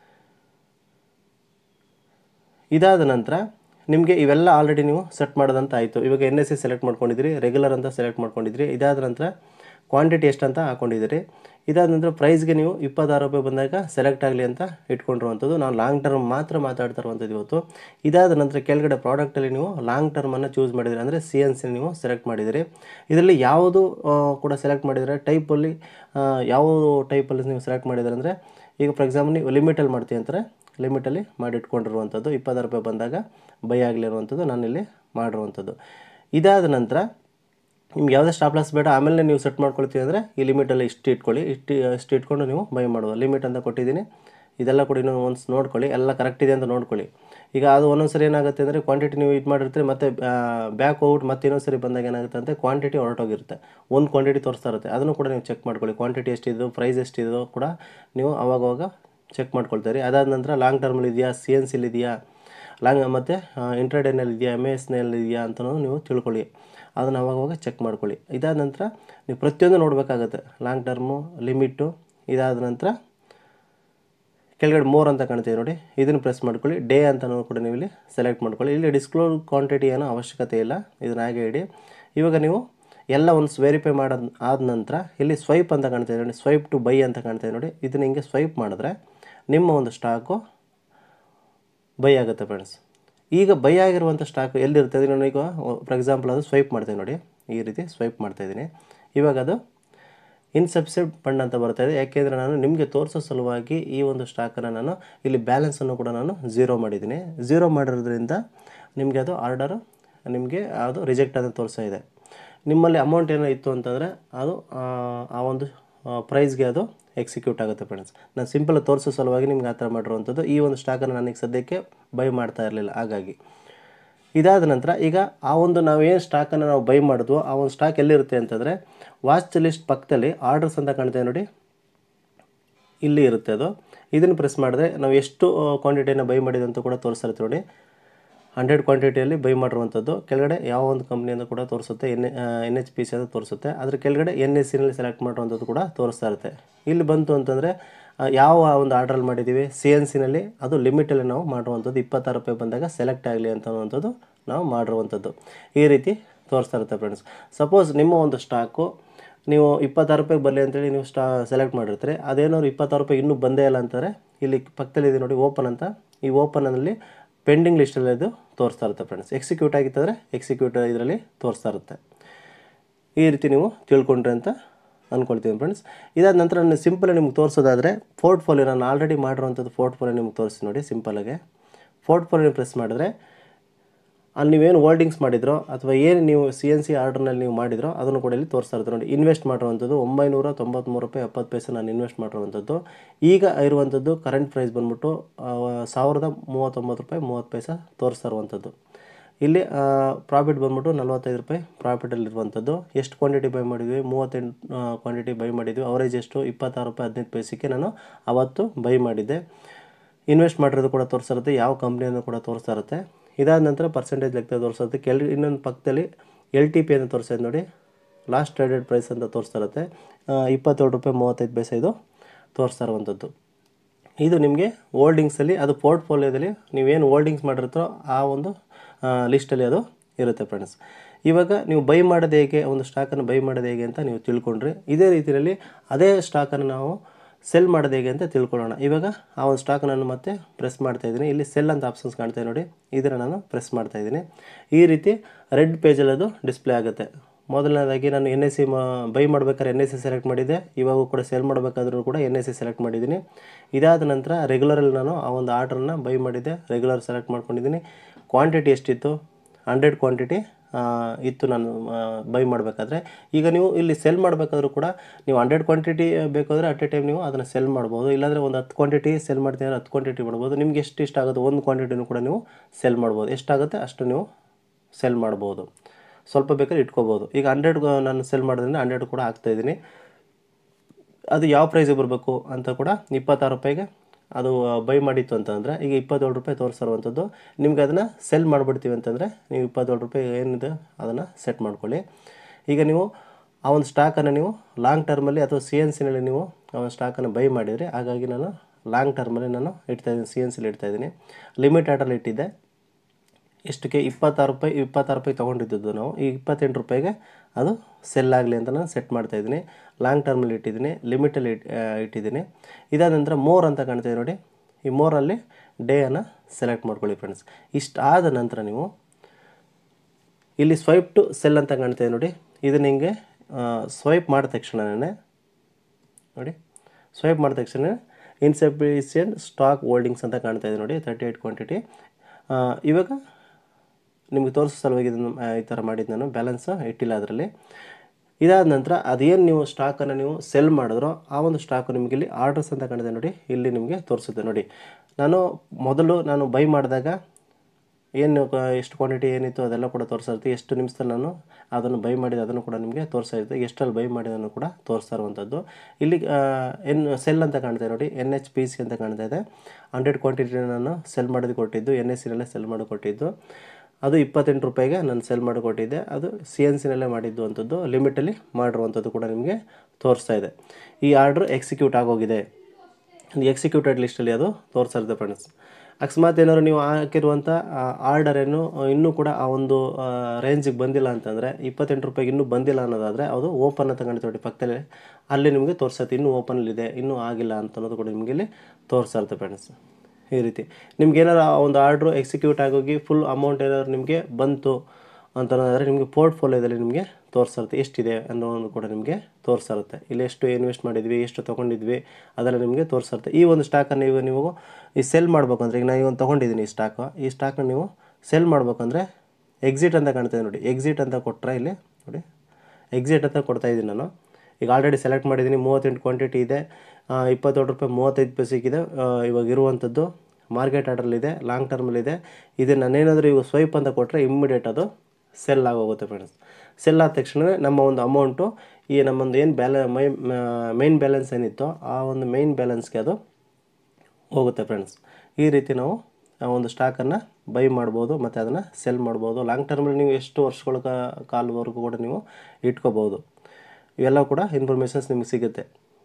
ಇದಾದ ನಂತರ ನಿಮಗೆ ಇವೆಲ್ಲ ಆಲ್ರೆಡಿ ನೀವು ಸೆಟ್ ಮಾಡೋದಂತ ಆಯಿತು ಇವಾಗ ಎನ್ ಎಸ್ ಸಿ ಸೆಲೆಕ್ಟ್ ಮಾಡ್ಕೊಂಡಿದ್ದೀರಿ ರೆಗ್ಯುಲರ್ ಅಂತ ಸೆಲೆಕ್ಟ್ ಮಾಡ್ಕೊಂಡಿದ್ದೀರಿ ಇದಾದ ನಂತರ ಕ್ವಾಂಟಿಟಿ ಎಷ್ಟಂತ ಹಾಕೊಂಡಿದ್ದೀರಿ ಇದಾದ ನಂತರ ಪ್ರೈಸ್ಗೆ ನೀವು ಇಪ್ಪತ್ತಾರು ರೂಪಾಯಿ ಬಂದಾಗ ಸೆಲೆಕ್ಟ್ ಆಗಲಿ ಅಂತ ಇಟ್ಕೊಂಡಿರುವಂಥದ್ದು ನಾನು ಲಾಂಗ್ ಟರ್ಮ್ ಮಾತ್ರ ಮಾತಾಡ್ತಾ ಇರುವಂಥದ್ದು ಇವತ್ತು ಇದಾದ ನಂತರ ಕೆಳಗಡೆ ಪ್ರಾಡಕ್ಟಲ್ಲಿ ನೀವು ಲಾಂಗ್ ಟರ್ಮನ್ನು ಚೂಸ್ ಮಾಡಿದ್ದೀರಿ ಅಂದರೆ ಸಿ ಎನ್ ಸಿ ನೀವು ಸೆಲೆಕ್ಟ್ ಮಾಡಿದ್ದೀರಿ ಇದರಲ್ಲಿ ಯಾವುದು ಆ, ಕೂಡ ಸೆಲೆಕ್ಟ್ ಮಾಡಿದರೆ ಟೈಪಲ್ಲಿ ಯಾವ ಟೈಪಲ್ಲಿ ನೀವು ಸೆಲೆಕ್ಟ್ ಮಾಡಿದರೆ ಅಂದರೆ ಈಗ ಫಾರ್ ಎಕ್ಸಾಂಪಲ್ ನೀವು ಲಿಮಿಟಲ್ಲಿ ಮಾಡ್ತೀವಿ ಅಂತಾರೆ ಲಿಮಿಟಲ್ಲಿ ಮಾಡಿ ಇಟ್ಕೊಂಡಿರುವಂಥದ್ದು ಇಪ್ಪತ್ತಾರು ರೂಪಾಯಿ ಬಂದಾಗ ಬೈ ಆಗಲಿ ಅನ್ನುವಂಥದ್ದು ನಾನಿಲ್ಲಿ ಮಾಡಿರುವಂಥದ್ದು ಇದಾದ ನಂತರ ನಿಮ್ಗೆ ಯಾವುದೇ ಸ್ಟಾಪ್ ಲಾಸ್ ಬೇಡ ಆಮೇಲೆ ನೀವು ಸೆಟ್ ಮಾಡ್ಕೊಳ್ತೀವಿ ಅಂದರೆ ಈ ಲಿಮಿಟಲ್ಲಿ ಇಷ್ಟು ಇಟ್ಕೊಳ್ಳಿ ಇಷ್ಟು ಇಷ್ಟು ಇಟ್ಕೊಂಡು ನೀವು ಬೈ ಮಾಡುವ ಲಿಮಿಟ್ ಅಂತ ಕೊಟ್ಟಿದ್ದೀನಿ ಇದೆಲ್ಲ ಕೂಡ ಇನ್ನೂ ಒನ್ಸ್ ನೋಡ್ಕೊಳ್ಳಿ ಎಲ್ಲ ಕರೆಕ್ಟ್ ಇದೆ ಅಂತ ನೋಡ್ಕೊಳ್ಳಿ ಈಗ ಅದು ಒಂದೊಂದು ಸರಿ ಏನಾಗುತ್ತೆ ಅಂದರೆ ಕ್ವಾಂಟಿಟಿ ನೀವು ಇದು ಮಾಡಿರ್ತೀರಿ ಮತ್ತೆ ಬ್ಯಾಕ್ ಹೋಗ್ಬಿಟ್ಟು ಮತ್ತೆ ಇನ್ನೊಂದು ಸರಿ ಬಂದಾಗ ಏನಾಗುತ್ತೆ ಅಂತ ಕ್ವಾಂಟಿಟಿ ಹೊರಟೋಗಿರುತ್ತೆ ಒಂದು ಕ್ವಾಂಟಿಟಿ ತೋರಿಸ್ತಾ ಇರುತ್ತೆ ಅದನ್ನು ಕೂಡ ನೀವು ಚೆಕ್ ಮಾಡ್ಕೊಳ್ಳಿ ಕ್ವಾಂಟಿಟಿ ಎಷ್ಟಿದೆ ಪ್ರೈಸ್ ಎಷ್ಟಿದೆಯೋ ಕೂಡ ನೀವು ಅವಾಗವಾಗ ಚೆಕ್ ಮಾಡ್ಕೊಳ್ತೀರಿ ಅದಾದ ನಂತರ ಲಾಂಗ್ ಟರ್ಮಲ್ಲಿ ಇದೆಯಾ ಸಿ ಎನ್ ಸಿಲಿ ಇದೆಯಾ ಲಾಂಗ್ ಮತ್ತು ಇಂಟ್ರಾಡೇನಲ್ಲಿ ಇದೆಯಾ ಎಮ್ ಎಸ್ ನಲ್ಲಿ ಇದೆಯಾ ಅಂತಲೂ ನೀವು ತಿಳ್ಕೊಳ್ಳಿ ಅದನ್ನು ಅವಾಗವಾಗ ಚೆಕ್ ಮಾಡ್ಕೊಳ್ಳಿ ಇದಾದ ನಂತರ ನೀವು ಪ್ರತಿಯೊಂದು ನೋಡಬೇಕಾಗತ್ತೆ ಲಾಂಗ್ ಟರ್ಮು ಲಿಮಿಟು ಇದಾದ ನಂತರ ಕೆಳಗಡೆ ಮೋರ್ ಅಂತ ಕಾಣ್ತೀವಿ ನೋಡಿ ಇದನ್ನು ಪ್ರೆಸ್ ಮಾಡ್ಕೊಳ್ಳಿ ಡೇ ಅಂತ ಕೂಡ ನೀವು ಇಲ್ಲಿ ಸೆಲೆಕ್ಟ್ ಮಾಡ್ಕೊಳ್ಳಿ ಇಲ್ಲಿ ಡಿಸ್ಕ್ಲೋಸ್ ಕ್ವಾಂಟಿಟಿ ಏನೋ ಅವಶ್ಯಕತೆ ಇಲ್ಲ ಇದನ್ನ ಹಾಗೆ ಇಡಿ ಇವಾಗ ನೀವು ಎಲ್ಲ ಒಂದು ವೆರಿಫೈ ಮಾಡೋದು ಆದ ನಂತರ ಇಲ್ಲಿ ಸ್ವೈಪ್ ಅಂತ ಕಾಣ್ತಾ ಇದೆ ನೋಡಿ ಸ್ವೈಪ್ ಟು ಬೈ ಅಂತ ಕಾಣ್ತಾ ಇದೆ ನೋಡಿ ಇದನ್ನ ಹಿಂಗೆ ಸ್ವೈಪ್ ಮಾಡಿದ್ರೆ ನಿಮ್ಮ ಒಂದು ಸ್ಟಾಕು ಬೈ ಆಗುತ್ತೆ ಫ್ರೆಂಡ್ಸ್ ಈಗ ಬೈ ಆಗಿರುವಂಥ ಸ್ಟಾಕ್ ಎಲ್ಲಿರುತ್ತೆ ಅದನ್ನ ನಾನು ಈಗ ಫಾರ್ ಎಕ್ಸಾಂಪಲ್ ಅದು ಸ್ವೈಪ್ ಮಾಡ್ತೀನಿ ನೋಡಿ ಈ ರೀತಿ ಸ್ವೈಪ್ ಮಾಡ್ತಾ ಇದ್ದೀನಿ ಇವಾಗ ಅದು ಇನ್ಸಬ್ಸಿಡ್ ಫಂಡ್ ಅಂತ ಬರ್ತಾ ಇದೆ ಯಾಕೆಂದರೆ ನಾನು ನಿಮಗೆ ತೋರಿಸೋ ಸಲುವಾಗಿ ಈ ಒಂದು ಸ್ಟಾಕನ್ನು ನಾನು ಇಲ್ಲಿ ಬ್ಯಾಲೆನ್ಸನ್ನು ಕೂಡ ನಾನು ಝೀರೋ ಮಾಡಿದ್ದೀನಿ ಝೀರೋ ಮಾಡಿರೋದ್ರಿಂದ ನಿಮಗೆ ಅದು ಆರ್ಡರ್ ನಿಮಗೆ ಅದು ರಿಜೆಕ್ಟ್ ಅಂತ ತೋರಿಸ್ತಾ ಇದೆ ನಿಮ್ಮಲ್ಲಿ ಅಮೌಂಟ್ ಏನೋ ಇತ್ತು ಅಂತಂದರೆ ಅದು ಆ, ಆ ಒಂದು ಪ್ರೈಸ್ಗೆ ಅದು ಎಕ್ಸಿಕ್ಯೂಟ್ ಆಗುತ್ತೆ ಫ್ರೆಂಡ್ಸ್ ನಾನು ಸಿಂಪಲ್ ತೋರಿಸೋ ಸಲುವಾಗಿ ನಿಮ್ಗೆ ಆ ಥರ ಮಾಡಿರುವಂಥದ್ದು ಈ ಒಂದು ಸ್ಟಾಕನ್ನು ನನಗೆ ಸದ್ಯಕ್ಕೆ ಬೈ ಮಾಡ್ತಾ ಇರಲಿಲ್ಲ ಹಾಗಾಗಿ ಇದಾದ ನಂತರ ಈಗ ಆ ಒಂದು ನಾವು ಏನು ಸ್ಟಾಕನ್ನು ನಾವು ಬೈ ಮಾಡಿದ್ವೋ ಆ ಒಂದು ಸ್ಟಾಕ್ ಎಲ್ಲಿರುತ್ತೆ ಅಂತಂದರೆ ವಾಚ್ ಲಿಸ್ಟ್ ಪಕ್ಕದಲ್ಲಿ ಆರ್ಡರ್ಸ್ ಅಂತ ಕಾಣ್ತೇವೆ ನೋಡಿ ಇಲ್ಲಿ ಇರುತ್ತೆ ಅದು ಇದನ್ನು ಪ್ರೆಸ್ ಮಾಡಿದ್ರೆ ನಾವು ಎಷ್ಟು ಕ್ವಾಂಟಿಟಿಯನ್ನು ಬೈ ಮಾಡಿದೆ ಅಂತ ಕೂಡ ತೋರಿಸ್ತಾ ಇರ್ತೀವಿ ನೋಡಿ ಹಂಡ್ರೆಡ್ ಕ್ವಾಂಟಿಟಿಯಲ್ಲಿ ಬೈ ಮಾಡಿರುವಂಥದ್ದು ಕೆಳಗಡೆ ಯಾವ ಒಂದು ಕಂಪ್ನಿಯಿಂದ ಕೂಡ ತೋರಿಸುತ್ತೆ N N H P C ಅಂತ ತೋರಿಸುತ್ತೆ ಅದ್ರ ಕೆಳಗಡೆ ಎನ್ ಎಸ್ ಸಿನಲ್ಲಿ ಸೆಲೆಕ್ಟ್ ಮಾಡಿರುವಂಥದ್ದು ಕೂಡ ತೋರಿಸ್ತಾ ಇರುತ್ತೆ ಇಲ್ಲಿ ಬಂತು ಅಂತಂದರೆ ಆ, ಯಾವ ಒಂದು ಆರ್ಡ್ರಲ್ಲಿ ಮಾಡಿದ್ದೀವಿ ಸಿ ಎನ್ ಸಿನಲ್ಲಿ ಅದು ಲಿಮಿಟಲ್ಲಿ ನಾವು ಮಾಡುವಂಥದ್ದು ಇಪ್ಪತ್ತಾರು ರೂಪಾಯಿ ಬಂದಾಗ ಸೆಲೆಕ್ಟ್ ಆಗಲಿ ಅಂತ ಅನ್ನುವಂಥದ್ದು ನಾವು ಮಾಡಿರುವಂಥದ್ದು ಈ ರೀತಿ ತೋರಿಸ್ತಾ ಇರುತ್ತೆ ಫ್ರೆಂಡ್ಸ್ ಸಪೋಸ್ ನಿಮ್ಮ ಒಂದು ಸ್ಟಾಕು ನೀವು ಇಪ್ಪತ್ತಾರು ರೂಪಾಯಿಗೆ ಬರಲಿ ಅಂತೇಳಿ ನೀವು ಸ್ಟಾ ಸೆಲೆಕ್ಟ್ ಮಾಡಿರ್ತೀರಿ ಅದೇನಾದ್ರು ಇಪ್ಪತ್ತಾರು ರೂಪಾಯಿ ಇನ್ನೂ ಬಂದೇ ಇಲ್ಲ ಅಂತಾರೆ ಇಲ್ಲಿ ಪಕ್ಕದಲ್ಲಿ ಇದೆ ನೋಡಿ ಓಪನ್ ಅಂತ ಈ ಓಪನಲ್ಲಿ ಪೆಂಡಿಂಗ್ ಲಿಸ್ಟಲ್ಲಿ ಇದು ತೋರಿಸ್ತಾ ಇರುತ್ತೆ ಫ್ರೆಂಡ್ಸ್ ಎಕ್ಸಿಕ್ಯೂಟ್ ಆಗಿತ್ತಂದರೆ ಎಕ್ಸಿಕ್ಯೂಟ್ ಇದರಲ್ಲಿ ತೋರಿಸ್ತಾ ಇರುತ್ತೆ ಈ ರೀತಿ ನೀವು ತಿಳ್ಕೊಂಡ್ರಿ ಅಂತ ಅಂದ್ಕೊಳ್ತೀನಿ ಫ್ರೆಂಡ್ಸ್ ಇದಾದ ನಂತರ ನಾನು ಸಿಂಪಲ್ ನಿಮ್ಗೆ ತೋರಿಸೋದಾದರೆ ಫೋರ್ಟ್ಫೋಲಿಯೋ ನಾನು ಆಲ್ರೆಡಿ ಮಾಡಿರೋವಂಥದ್ದು ಫೋರ್ಟ್ಫೋಲಿಯೋ ನಿಮ್ಗೆ ತೋರಿಸಿ ನೋಡಿ ಸಿಂಪಲಾಗೆ ಫೋರ್ಟ್ಫೋಲಿಯೋ ಪ್ರೆಸ್ ಮಾಡಿದ್ರೆ ಅಲ್ಲಿ ನೀವೇನು ಹೋಲ್ಡಿಂಗ್ಸ್ ಮಾಡಿದ್ರೋ ಅಥವಾ ಏನು ನೀವು ಸಿ ಎನ್ ಸಿ ಆರ್ಡರ್ನಲ್ಲಿ ನೀವು ಮಾಡಿದ್ರೋ ಅದನ್ನು ಕೂಡ ಇಲ್ಲಿ ತೋರಿಸ್ತಾ ಇರ್ತಾರೆ ನೋಡಿ ಇನ್ವೆಸ್ಟ್ ಮಾಡಿರುವಂಥದ್ದು ಒಂಬೈನೂರ ತೊಂಬತ್ತ್ಮೂರು ರೂಪಾಯಿ ಎಪ್ಪತ್ತು ಪೈಸೆ ನಾನು ಇನ್ವೆಸ್ಟ್ ಮಾಡಿರುವಂಥದ್ದು ಈಗ ಇರುವಂಥದ್ದು ಕರೆಂಟ್ ಪ್ರೈಸ್ ಬಂದ್ಬಿಟ್ಟು ಆ, ಸಾವಿರದ ಮೂವತ್ತೊಂಬತ್ತು ರೂಪಾಯಿ ಮೂವತ್ತು ಪೈಸೆ ತೋರಿಸ್ತಾ ಇರುವಂಥದ್ದು ಇಲ್ಲಿ ಪ್ರಾಫಿಟ್ ಬಂದ್ಬಿಟ್ಟು ನಲ್ವತ್ತೈದು ರೂಪಾಯಿ ಪ್ರಾಫಿಟಲ್ಲಿರುವಂಥದ್ದು ಎಷ್ಟು ಕ್ವಾಂಟಿಟಿ ಬೈ ಮಾಡಿದ್ವಿ ಮೂವತ್ತೆಂಟು ಕ್ವಾಂಟಿಟಿ ಬೈ ಮಾಡಿದ್ವಿ ಅವರೇಜ್ ಎಷ್ಟು ಇಪ್ಪತ್ತಾರು ರೂಪಾಯಿ ಹದಿನೈದು ಪೈಸೆಗೆ ನಾನು ಅವತ್ತು ಬೈ ಮಾಡಿದ್ದೆ ಇನ್ವೆಸ್ಟ್ ಮಾಡಿರೋದು ಕೂಡ ತೋರಿಸಿರುತ್ತೆ ಯಾವ ಕಂಪ್ನಿಯನ್ನು ಕೂಡ ತೋರಿಸ್ತಾ ಇರುತ್ತೆ ಇದಾದ ನಂತರ ಪರ್ಸೆಂಟೇಜ್ ಲೆಕ್ಕ ತೋರಿಸುತ್ತೆ ಕೆಳ ಇನ್ನೊಂದು ಪಕ್ಕದಲ್ಲಿ ಎಲ್ ಟಿ ಪಿ ಅಂತ ತೋರಿಸ್ತಾ ನೋಡಿ ಲಾಸ್ಟ್ ಟ್ರೇಡೆಡ್ ಪ್ರೈಸ್ ಅಂತ ತೋರಿಸ್ತಾ ಇರುತ್ತೆ ಆ, ಇಪ್ಪತ್ತೇಳು ರೂಪಾಯಿ ಮೂವತ್ತೈದು ಪೈಸೆ ಇದು ತೋರಿಸ್ತಾ ಇರುವಂಥದ್ದು ಇದು ನಿಮಗೆ ಹೋಲ್ಡಿಂಗ್ಸಲ್ಲಿ ಅದು ಪೋರ್ಟ್ಫೋಲಿಯೋದಲ್ಲಿ ನೀವೇನು ಹೋಲ್ಡಿಂಗ್ಸ್ ಮಾಡಿರ್ತೀರೋ ಆ ಒಂದು ಲಿಸ್ಟಲ್ಲಿ ಅದು ಇರುತ್ತೆ ಫ್ರೆಂಡ್ಸ್ ಇವಾಗ ನೀವು ಬೈ ಮಾಡೋದು ಹೇಗೆ ಒಂದು ಸ್ಟಾಕನ್ನು ಬೈ ಮಾಡೋದು ಹೇಗೆ ಅಂತ ನೀವು ತಿಳ್ಕೊಂಡ್ರಿ ಇದೇ ರೀತಿಯಲ್ಲಿ ಅದೇ ಸ್ಟಾಕನ್ನು ನಾವು ಸೆಲ್ ಮಾಡೋದು ಹೇಗೆ ಅಂತ ತಿಳ್ಕೊಳ್ಳೋಣ ಇವಾಗ ಆ ಒಂದು ಸ್ಟಾಕ್ ನಾನು ಮತ್ತೆ ಪ್ರೆಸ್ ಮಾಡ್ತಾ ಇದ್ದೀನಿ ಇಲ್ಲಿ ಸೆಲ್ ಅಂತ ಆಪ್ಷನ್ಸ್ ಕಾಣ್ತಾ ಇದೆ ನೋಡಿ ಇದನ್ನು ನಾನು ಪ್ರೆಸ್ ಮಾಡ್ತಾ ಇದ್ದೀನಿ ಈ ರೀತಿ ರೆಡ್ ಪೇಜಲ್ಲಿ ಅದು ಡಿಸ್ಪ್ಲೇ ಆಗುತ್ತೆ ಮೊದಲನೇದಾಗಿ ನಾನು ಎನ್ ಎಸ್ ಸಿ ಬೈ ಮಾಡ್ಬೇಕಾದ್ರೆ ಎನ್ ಎಸ್ ಸಿ ಸೆಲೆಕ್ಟ್ ಮಾಡಿದ್ದೆ ಇವಾಗೂ ಕೂಡ ಸೆಲ್ ಮಾಡಬೇಕಾದ್ರೂ ಕೂಡ ಎನ್ ಎಸ್ ಸಿ ಸೆಲೆಕ್ಟ್ ಮಾಡಿದ್ದೀನಿ ಇದಾದ ನಂತರ ರೆಗ್ಯುಲರಲ್ಲಿ ನಾನು ಆ ಒಂದು ಆರ್ಡ್ರನ್ನ ಬೈ ಮಾಡಿದ್ದೆ ರೆಗ್ಯುಲರ್ ಸೆಲೆಕ್ಟ್ ಮಾಡ್ಕೊಂಡಿದ್ದೀನಿ ಕ್ವಾಂಟಿಟಿ ಎಷ್ಟಿತ್ತು ಹಂಡ್ರೆಡ್ ಕ್ವಾಂಟಿಟಿ ಇತ್ತು ನಾನು ಬೈ ಮಾಡಬೇಕಾದ್ರೆ ಈಗ ನೀವು ಇಲ್ಲಿ ಸೆಲ್ ಮಾಡಬೇಕಾದ್ರೂ ಕೂಡ ನೀವು ಹಂಡ್ರೆಡ್ ಕ್ವಾಂಟಿಟಿ ಬೇಕಾದರೆ ಅಟ್ ಎ ಟೈಮ್ ನೀವು ಅದನ್ನು ಸೆಲ್ ಮಾಡ್ಬೋದು ಇಲ್ಲಾಂದರೆ ಒಂದು ಹತ್ತು ಕ್ವಾಂಟಿಟಿ ಸೆಲ್ ಮಾಡ್ತೀರಾ ಹತ್ತು ಕ್ವಾಂಟಿಟಿ ಮಾಡ್ಬೋದು ನಿಮ್ಗೆ ಎಷ್ಟು ಇಷ್ಟ ಆಗುತ್ತೆ ಒಂದು ಕ್ವಾಂಟಿಟಿನೂ ಕೂಡ ನೀವು ಸೆಲ್ ಮಾಡ್ಬೋದು ಎಷ್ಟಾಗುತ್ತೆ ಅಷ್ಟು ನೀವು ಸೆಲ್ ಮಾಡ್ಬೋದು ಸ್ವಲ್ಪ ಬೇಕಾದ್ರೆ ಇಟ್ಕೋಬೋದು ಈಗ ಹಂಡ್ರೆಡ್ ನಾನು ಸೆಲ್ ಮಾಡೋದ್ರಿಂದ ಹಂಡ್ರೆಡ್ ಕೂಡ ಹಾಕ್ತಾಯಿದ್ದೀನಿ ಅದು ಯಾವ ಪ್ರೈಸಿಗೆ ಬರಬೇಕು ಅಂತ ಕೂಡ ಇಪ್ಪತ್ತಾರು ರೂಪಾಯಿಗೆ ಅದು ಬೈ ಮಾಡಿತ್ತು ಅಂತಂದರೆ ಈಗ ಇಪ್ಪತ್ತೇಳು ರೂಪಾಯಿ ತೋರಿಸಿರುವಂಥದ್ದು ನಿಮ್ಗೆ ಅದನ್ನು ಸೆಲ್ ಮಾಡಿಬಿಡ್ತೀವಿ ಅಂತಂದರೆ ನೀವು ಇಪ್ಪತ್ತೇಳು ರೂಪಾಯಿ ಏನಿದೆ ಅದನ್ನು ಸೆಟ್ ಮಾಡ್ಕೊಳ್ಳಿ ಈಗ ನೀವು ಆ ಒಂದು ಸ್ಟಾಕನ್ನು ನೀವು ಲಾಂಗ್ ಟರ್ಮಲ್ಲಿ ಅಥವಾ ಸಿ ಎನ್ ಸಿನಲ್ಲಿ ನೀವು ಆ ಒಂದು ಸ್ಟಾಕನ್ನು ಬೈ ಮಾಡಿದರೆ ಹಾಗಾಗಿ ನಾನು ಲಾಂಗ್ ಟರ್ಮಲ್ಲಿ ನಾನು ಇಡ್ತಾಯಿದ್ದೀನಿ ಸಿ ಎನ್ ಸಿಲಿ ಇಡ್ತಾಯಿದ್ದೀನಿ ಲಿಮಿಟ್ ಆರ್ಡರಲ್ಲಿ ಇಟ್ಟಿದ್ದೆ ಇಷ್ಟಕ್ಕೆ ಇಪ್ಪತ್ತಾರು ರೂಪಾಯಿ ಇಪ್ಪತ್ತಾರು ರೂಪಾಯಿ ತೊಗೊಂಡಿದ್ದು ನಾವು ಈ ಇಪ್ಪತ್ತೆಂಟು ರೂಪಾಯಿಗೆ ಅದು ಸೆಲ್ ಆಗಲಿ ಅಂತ ನಾನು ಸೆಟ್ ಮಾಡ್ತಾಯಿದ್ದೀನಿ ಲಾಂಗ್ ಟರ್ಮಲ್ಲಿ ಇಟ್ಟಿದ್ದೀನಿ ಲಿಮಿಟಲ್ಲಿ ಇಟ್ ಇಟ್ಟಿದ್ದೀನಿ ಇದಾದ ನಂತರ ಮೋರ್ ಅಂತ ಕಾಣ್ತಾಯಿದೆ ನೋಡಿ ಈ ಮೋರಲ್ಲಿ ಡೇಯನ್ನು ಸೆಲೆಕ್ಟ್ ಮಾಡ್ಕೊಳ್ಳಿ ಫ್ರೆಂಡ್ಸ್ ಇಷ್ಟು ಆದ ನಂತರ ನೀವು ಇಲ್ಲಿ ಸ್ವೈಪ್ ಟು ಸೆಲ್ ಅಂತ ಕಾಣ್ತಾಯಿದೆ ನೋಡಿ ಇದನ್ನ ಹಿಂಗೆ ಸ್ವೈಪ್ ಮಾಡಿದ ತಕ್ಷಣವೇ ನೋಡಿ ಸ್ವೈಪ್ ಮಾಡಿದ ತಕ್ಷಣ ಇನ್ಸಫಿಷಿಯಂಟ್ ಸ್ಟಾಕ್ ಹೋಲ್ಡಿಂಗ್ಸ್ ಅಂತ ಕಾಣ್ತಾ ಇದೆ ನೋಡಿ ತರ್ಟಿ ಏಯ್ಟ್ ಕ್ವಾಂಟಿಟಿ ಇವಾಗ ನಿಮಗೆ ತೋರಿಸೋ ಸಲುವಾಗಿ ಇದನ್ನು ಆ, ಈ ಥರ ಮಾಡಿದ್ದು ನಾನು ಬ್ಯಾಲೆನ್ಸ್ ಇಟ್ಟಿಲ್ಲ ಅದರಲ್ಲಿ ಇದಾದ ನಂತರ ಅದೇನು ನೀವು ಸ್ಟಾಕನ್ನು ನೀವು ಸೆಲ್ ಮಾಡಿದ್ರೋ ಆ ಒಂದು ಸ್ಟಾಕು ನಿಮಗೆ ಇಲ್ಲಿ ಆರ್ಡರ್ಸ್ ಅಂತ ಕಾಣಿದೆ ನೋಡಿ ಇಲ್ಲಿ ನಿಮಗೆ ತೋರಿಸುತ್ತೆ ನೋಡಿ ನಾನು ಮೊದಲು ನಾನು ಬೈ ಮಾಡಿದಾಗ ಏನು ಕ- ಎಷ್ಟು ಕ್ವಾಂಟಿಟಿ ಏನಿತ್ತು ಅದೆಲ್ಲ ಕೂಡ ತೋರಿಸ್ತಾ ಇರುತ್ತೆ ಎಷ್ಟು ನಿಮಿಷದಲ್ಲಿ ನಾನು ಅದನ್ನು ಬೈ ಮಾಡಿದ ಅದನ್ನು ಕೂಡ ನಿಮಗೆ ತೋರಿಸ್ತಾ ಇರುತ್ತೆ ಎಷ್ಟಲ್ಲಿ ಬೈ ಮಾಡಿದನ್ನು ಕೂಡ ತೋರಿಸ್ತಾ ಇರುವಂಥದ್ದು ಇಲ್ಲಿ ಎನ್ ಸೆಲ್ ಅಂತ ಕಾಣ್ತಾ ಇದೆ ನೋಡಿ ಎನ್ ಎಚ್ ಪಿ ಸಿ ಅಂತ ಕಾಣ್ತಾ ಇದೆ ಹಂಡ್ರೆಡ್ ಕ್ವಾಂಟಿಟಿ ನಾನು ಸೆಲ್ ಮಾಡೋದು ಕೊಟ್ಟಿದ್ದು ಎನ್ ಎಸ್ ಸಿನಲ್ಲೇ ಸೆಲ್ ಮಾಡಿ ಕೊಟ್ಟಿದ್ದು ಅದು ಇಪ್ಪತ್ತೆಂಟು ರೂಪಾಯಿಗೆ ನಾನು ಸೆಲ್ ಮಾಡಿ ಕೊಟ್ಟಿದ್ದೆ ಅದು ಸಿ ಎನ್ ಸಿನಲ್ಲೇ ಮಾಡಿದ್ದು ಅಂಥದ್ದು ಲಿಮಿಟಲ್ಲಿ ಮಾಡಿರುವಂಥದ್ದು ಕೂಡ ನಿಮಗೆ ತೋರಿಸ್ತಾ ಇದೆ ಈ ಆರ್ಡ್ರ್ ಎಕ್ಸಿಕ್ಯೂಟ್ ಆಗೋಗಿದೆ ಎಕ್ಸಿಕ್ಯೂಟೆಡ್ ಲಿಸ್ಟಲ್ಲಿ ಅದು ತೋರಿಸ್ತಾ ಇರುತ್ತೆ ಫ್ರೆಂಡ್ಸ್ ಅಕಸ್ಮಾತ್ ಏನಾದ್ರು ನೀವು ಹಾಕಿರುವಂಥ ಆರ್ಡರ್ ಏನು ಇನ್ನೂ ಕೂಡ ಆ ಒಂದು ರೇಂಜಿಗೆ ಬಂದಿಲ್ಲ ಅಂತಂದರೆ ಇಪ್ಪತ್ತೆಂಟು ರೂಪಾಯಿಗೆ ಇನ್ನೂ ಬಂದಿಲ್ಲ ಅನ್ನೋದಾದರೆ ಅದು ಓಪನ್ ಅಂತ ಕಾಣ್ತೀವಿ ನೋಡಿ ಪಕ್ಕದಲ್ಲಿ ಅಲ್ಲಿ ನಿಮಗೆ ತೋರಿಸುತ್ತೆ ಇನ್ನೂ ಓಪನಲ್ಲಿದೆ ಇನ್ನೂ ಆಗಿಲ್ಲ ಅಂತ ಅನ್ನೋದು ಕೂಡ ನಿಮಗೆ ಇಲ್ಲಿ ತೋರಿಸ್ತಾ ಇರುತ್ತೆ ಫ್ರೆಂಡ್ಸ್ ಈ ರೀತಿ ನಿಮ್ಗೆ ಏನಾರು ಆ ಒಂದು ಆರ್ಡ್ರು ಎಕ್ಸಿಕ್ಯೂಟ್ ಆಗೋಗಿ ಫುಲ್ ಅಮೌಂಟ್ ಏನಾದ್ರು ನಿಮಗೆ ಬಂತು ಅಂತ ಅನ್ನೋದಾದ್ರೆ ನಿಮಗೆ ಪೋರ್ಟ್ಫೋಲಿಯೋದಲ್ಲಿ ನಿಮಗೆ ತೋರಿಸಿರುತ್ತೆ ಎಷ್ಟಿದೆ ಅನ್ನೋದು ಕೂಡ ನಿಮಗೆ ತೋರಿಸಿರುತ್ತೆ ಇಲ್ಲಿ ಎಷ್ಟು ಇನ್ವೆಸ್ಟ್ ಮಾಡಿದ್ವಿ ಎಷ್ಟು ತೊಗೊಂಡಿದ್ವಿ ಅದೆಲ್ಲ ನಿಮಗೆ ತೋರಿಸಿರುತ್ತೆ ಈ ಒಂದು ಸ್ಟಾಕನ್ನು ನೀವು ನೀವು ಈ ಸೆಲ್ ಮಾಡ್ಬೇಕಂದ್ರೆ ಈಗ ನಾನು ಒಂದು ತೊಗೊಂಡಿದ್ದೀನಿ ಈ ಸ್ಟಾಕು ಈ ಸ್ಟಾಕ್ನ ನೀವು ಸೆಲ್ ಮಾಡ್ಬೇಕಂದ್ರೆ ಎಕ್ಸಿಟ್ ಅಂತ ಕಾಣ್ತದೆ ನೋಡಿ ಎಕ್ಸಿಟ್ ಅಂತ ಕೊಟ್ಟರೆ ಇಲ್ಲಿ ನೋಡಿ ಎಕ್ಸಿಟ್ ಅಂತ ಕೊಡ್ತಾ ಇದ್ದೀನಿ ನಾನು ಈಗ ಆಲ್ರೆಡಿ ಸೆಲೆಕ್ಟ್ ಮಾಡಿದ್ದೀನಿ ಮೂವತ್ತೆಂಟು ಕ್ವಾಂಟಿಟಿ ಇದೆ ಆ, ಇಪ್ಪತ್ತೇಳು ರೂಪಾಯಿ ಮೂವತ್ತೈದು ಪೈಸೆಗಿದೆ ಆ, ಇವಾಗ ಇರುವಂಥದ್ದು ಮಾರ್ಕೆಟ್ ಆರ್ಡ್ರಲ್ಲಿದೆ ಲಾಂಗ್ ಟರ್ಮಲ್ಲಿದೆ ಇದು ನಾನೇನಾದರೂ ಇವಾಗ ಸ್ವೈಪ್ ಅಂತ ಕೊಟ್ಟರೆ ಇಮ್ಮಿಡಿಯೇಟ್ ಅದು ಸೆಲ್ ಆಗೋಗುತ್ತೆ ಫ್ರೆಂಡ್ಸ್ ಸೆಲ್ ಆದ ತಕ್ಷಣ ನಮ್ಮ ಒಂದು ಅಮೌಂಟು ಈ ನಮ್ಮೊಂದು ಏನು ಬ್ಯಾಲೆ ಮೈ ಮೈನ್ ಬ್ಯಾಲೆನ್ಸ್ ಏನಿತ್ತೋ ಆ ಒಂದು ಮೈನ್ ಬ್ಯಾಲೆನ್ಸ್ಗೆ ಅದು ಹೋಗುತ್ತೆ ಫ್ರೆಂಡ್ಸ್ ಈ ರೀತಿ ನಾವು ಆ ಒಂದು ಸ್ಟಾಕನ್ನು ಬೈ ಮಾಡ್ಬೋದು ಮತ್ತು ಅದನ್ನು ಸೆಲ್ ಮಾಡ್ಬೋದು ಲಾಂಗ್ ಟರ್ಮಲ್ಲಿ ನೀವು ಎಷ್ಟು ವರ್ಷಗಳ ಕಾ- ಕಾಲವರೆಗೂ ಕೂಡ ನೀವು ಇಟ್ಕೋಬೋದು ಇವೆಲ್ಲ ಕೂಡ ಇನ್ಫಾರ್ಮೇಷನ್ಸ್ ನಿಮಗೆ ಸಿಗುತ್ತೆ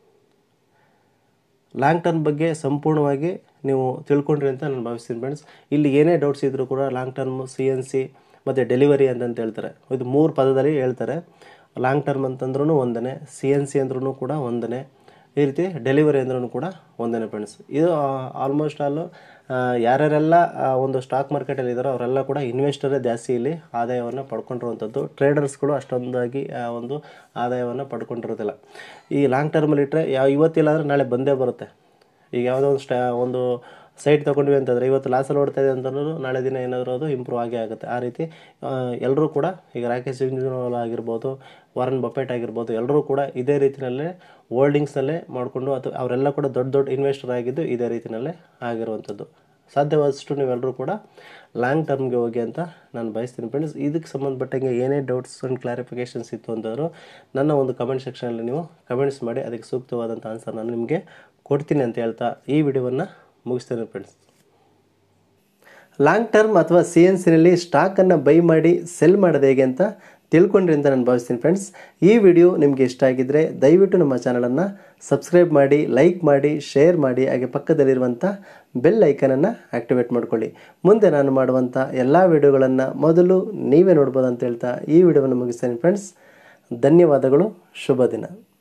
ಲಾಂಗ್ ಟರ್ಮ್ ಬಗ್ಗೆ ಸಂಪೂರ್ಣವಾಗಿ ನೀವು ತಿಳ್ಕೊಂಡ್ರಿ ಅಂತ ನಾನು ಭಾವಿಸ್ತೀನಿ ಫ್ರೆಂಡ್ಸ್ ಇಲ್ಲಿ ಏನೇ ಡೌಟ್ಸ್ ಇದ್ದರೂ ಕೂಡ long term C N C ಮತ್ತು ಡೆಲಿವರಿ ಅಂತಂತ ಹೇಳ್ತಾರೆ ಇದು ಮೂರು ಪದದಲ್ಲಿ ಹೇಳ್ತಾರೆ ಲಾಂಗ್ ಟರ್ಮ್ ಅಂತಂದ್ರೂ ಒಂದನೇ ಸಿ ಎನ್ ಸಿ ಅಂದ್ರೂ ಕೂಡ ಒಂದನೇ ಈ ರೀತಿ ಡೆಲಿವರಿ ಅಂದ್ರೂ ಕೂಡ ಒಂದನೇ ಫ್ರೆಂಡ್ಸ್ ಇದು ಆಲ್ಮೋಸ್ಟ್ ಆಲು ಯಾರ್ಯಾರೆಲ್ಲ ಆ, ಒಂದು ಸ್ಟಾಕ್ ಮಾರ್ಕೆಟಲ್ಲಿ ಇದ್ದಾರೋ ಅವರೆಲ್ಲ ಕೂಡ ಇನ್ವೆಸ್ಟರೇ ಜಾಸ್ತಿ ಇಲ್ಲಿ ಆದಾಯವನ್ನು ಪಡ್ಕೊಂಡಿರುವಂಥದ್ದು ಟ್ರೇಡರ್ಸ್ಗಳು ಅಷ್ಟೊಂದಾಗಿ ಆ ಒಂದು ಆದಾಯವನ್ನು ಪಡ್ಕೊಂಡಿರೋದಿಲ್ಲ ಈ ಲಾಂಗ್ ಟರ್ಮಲ್ಲಿ ಇಟ್ಟರೆ ಯಾವ ಇವತ್ತಿಲ್ಲ ಅಂದರೆ ನಾಳೆ ಬಂದೇ ಬರುತ್ತೆ ಈಗ ಯಾವುದೋ ಒಂದು ಸ್ಟಾ ಒಂದು ಸೈಟ್ ತೊಗೊಂಡ್ವಿ ಅಂತಂದರೆ ಇವತ್ತು ಲಾಸಲ್ಲಿ ಓಡ್ತಾ ಇದೆ ಅಂತಂದ್ರೂ ನಾಳೆ ದಿನ ಏನಾದರೂ ಅದು ಇಂಪ್ರೂವ್ ಆಗೇ ಆಗುತ್ತೆ ಆ ರೀತಿ ಎಲ್ಲರೂ ಕೂಡ ಈಗ ರಾಕೇಶ್ ಜಿಂಜುನವಾಲ ಆಗಿರ್ಬೋದು ವಾರನ್ ಬಫೆಟ್ ಆಗಿರ್ಬೋದು ಎಲ್ಲರೂ ಕೂಡ ಇದೇ ರೀತಿಯಲ್ಲೇ ಹೋಲ್ಡಿಂಗ್ಸ್ನಲ್ಲೇ ಮಾಡಿಕೊಂಡು ಅಥವಾ ಅವರೆಲ್ಲ ಕೂಡ ದೊಡ್ಡ ದೊಡ್ಡ ಇನ್ವೆಸ್ಟರ್ ಆಗಿದ್ದು ಇದೇ ರೀತಿಯಲ್ಲೇ ಆಗಿರುವಂಥದ್ದು ಸಾಧ್ಯವಾದಷ್ಟು ನೀವೆಲ್ಲರೂ ಕೂಡ ಲಾಂಗ್ ಟರ್ಮ್ಗೆ ಹೋಗಿ ಅಂತ ನಾನು ಬಯಸ್ತೀನಿ ಫ್ರೆಂಡ್ಸ್ ಇದಕ್ಕೆ ಸಂಬಂಧಪಟ್ಟಂಗೆ ಏನೇ ಡೌಟ್ಸ್ ಆ್ಯಂಡ್ ಕ್ಲಾರಿಫಿಕೇಷನ್ಸ್ ಇತ್ತು ಅಂತಂದರೂ ನನ್ನ ಒಂದು ಕಮೆಂಟ್ ಸೆಕ್ಷನಲ್ಲಿ ನೀವು ಕಮೆಂಟ್ಸ್ ಮಾಡಿ ಅದಕ್ಕೆ ಸೂಕ್ತವಾದಂಥ ಆನ್ಸರ್ ನಾನು ನಿಮಗೆ ಕೊಡ್ತೀನಿ ಅಂತ ಹೇಳ್ತಾ ಈ ವಿಡಿಯೋವನ್ನು ಮುಗಿಸ್ತೇನೆ ಫ್ರೆಂಡ್ಸ್ ಲಾಂಗ್ ಟರ್ಮ್ ಅಥವಾ ಸಿ ಎನ್ ಸಿನಲ್ಲಿ ಸ್ಟಾಕನ್ನು ಬೈ ಮಾಡಿ ಸೆಲ್ ಮಾಡೋದು ಹೇಗೆ ಅಂತ ತಿಳ್ಕೊಂಡ್ರಿ ಅಂತ ನಾನು ಭಾವಿಸ್ತೀನಿ ಫ್ರೆಂಡ್ಸ್ ಈ ವಿಡಿಯೋ ನಿಮಗೆ ಇಷ್ಟ ಆಗಿದ್ದರೆ ದಯವಿಟ್ಟು ನಮ್ಮ ಚಾನಲನ್ನು ಸಬ್ಸ್ಕ್ರೈಬ್ ಮಾಡಿ ಲೈಕ್ ಮಾಡಿ ಶೇರ್ ಮಾಡಿ ಹಾಗೆ ಪಕ್ಕದಲ್ಲಿರುವಂಥ ಬೆಲ್ ಐಕನನ್ನು ಆ್ಯಕ್ಟಿವೇಟ್ ಮಾಡ್ಕೊಳ್ಳಿ ಮುಂದೆ ನಾನು ಮಾಡುವಂಥ ಎಲ್ಲ ವಿಡಿಯೋಗಳನ್ನು ಮೊದಲು ನೀವೇ ನೋಡ್ಬೋದು ಅಂತ ಹೇಳ್ತಾ ಈ ವಿಡಿಯೋವನ್ನು ಮುಗಿಸ್ತೇನೆ ಫ್ರೆಂಡ್ಸ್ ಧನ್ಯವಾದಗಳು ಶುಭ ದಿನ